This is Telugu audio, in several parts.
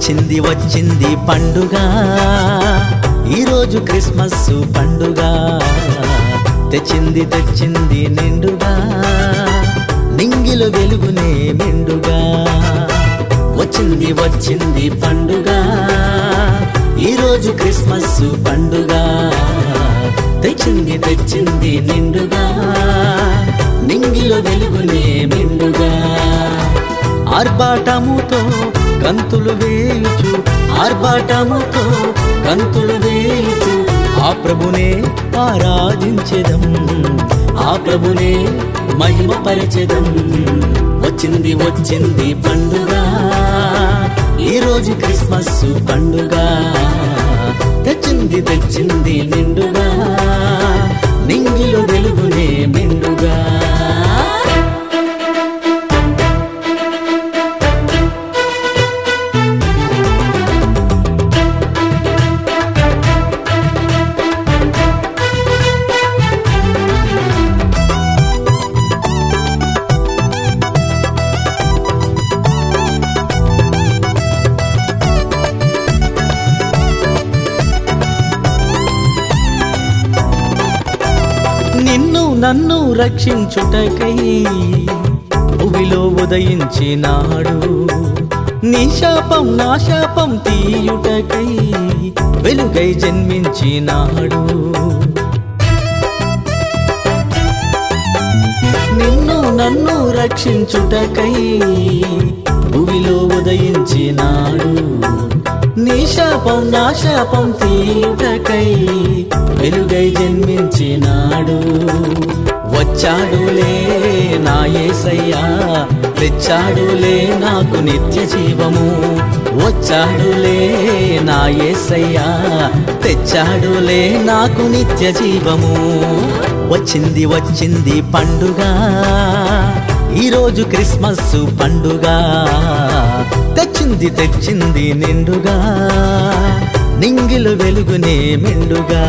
వచ్చింది వచ్చింది పండుగ ఈరోజు క్రిస్మస్ పండుగ తెచ్చింది తెచ్చింది నిండుగా నింగిలో వెలుగునే మెండుగా వచ్చింది వచ్చింది పండుగ ఈరోజు క్రిస్మస్ పండుగ తెచ్చింది తెచ్చింది నిండుగా నింగిలో వెలుగునే మెండుగా ఆర్భాటముతో గంతులు వేయుచు ఆర్భాటముతో గంతులు వేయుచు ఆ ప్రభునే ఆరాధించెదం ఆ ప్రభునే మహిమ పరిచెదం వచ్చింది వచ్చింది పండుగ ఈరోజు క్రిస్మస్ పండుగ తెచ్చింది తెచ్చింది నిండుగా నింగిలో వెలుగునే మెండుగా నిన్ను నన్ను రక్షించుటకై భూమిలో ఉదయించినాడు నీ శాపం నా శాపం తీయుటకై వెలుగై జన్మించినాడు నిన్ను నన్ను రక్షించుటకై భూమిలో ఉదయించినాడు నీ శాపం నా శాపం తీయుటకై వెలుగై జన్మించినాడు వచ్చాడులే నా యేసయ్యా తెచ్చాడులే నాకు నిత్య జీవము వచ్చాడులే నా యేసయ్యా తెచ్చాడులే నాకు నిత్య జీవము వచ్చింది వచ్చింది పండుగ ఈరోజు క్రిస్మస్ పండుగ తెచ్చింది తెచ్చింది నిండుగా నింగిలు వెలుగునే మెండుగా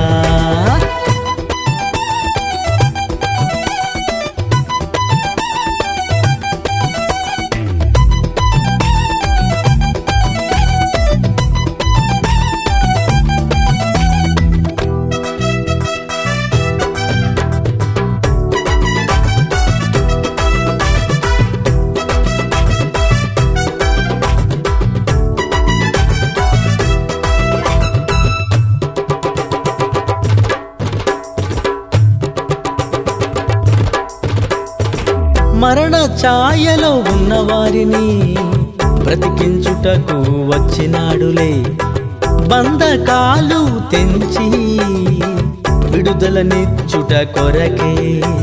మరణ ఛాయలో ఉన్న వారిని బ్రతికించుటకు వచ్చినాడులే బంధకాలు తెంచి విడుదలనిచ్చుట కొరకే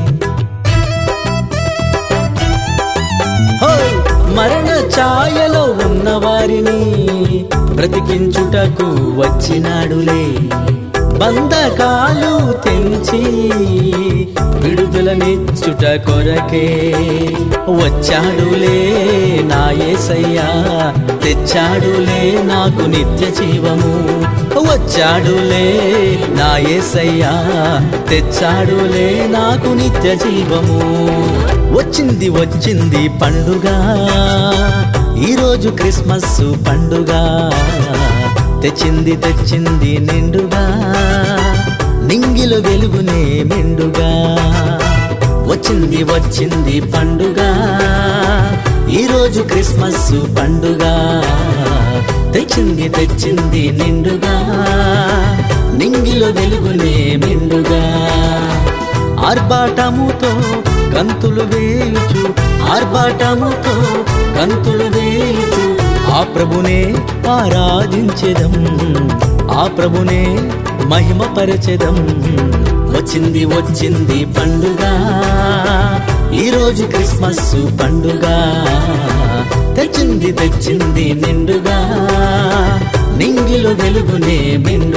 హో! మరణ ఛాయలో ఉన్న వారిని బ్రతికించుటకు వచ్చినాడులే బంధకాలు తెంచి విడుదలనిచ్చుట కొరకే వచ్చాడులే నా యేసయ్యా తెచ్చాడులే నాకు నిత్య జీవము వచ్చాడులే నా యేసయ్యా తెచ్చాడులే నాకు నిత్య జీవము వచ్చింది వచ్చింది పండుగ ఈరోజు క్రిస్మస్ పండుగ తెచ్చింది తెచ్చింది నిండుగా నింగిలో వెలుగునే మెండుగా వచ్చింది వచ్చింది పండుగ ఈరోజు క్రిస్మస్ పండుగ తెచ్చింది తెచ్చింది నిండుగా నింగిలో వెలుగునే మెండుగా ఆర్భాటముతో గంతులు వేయుచు ఆర్భాటముతో గంతులు వేయుచు ఆ ప్రభునే ఆరాధించెదం ఆ ప్రభునే మహిమ పరచెదం వచ్చింది వచ్చింది పండుగ ఈరోజు క్రిస్మస్ పండుగ తెచ్చింది తెచ్చింది నిండుగా నింగిలో వెలుగునే మెండుగా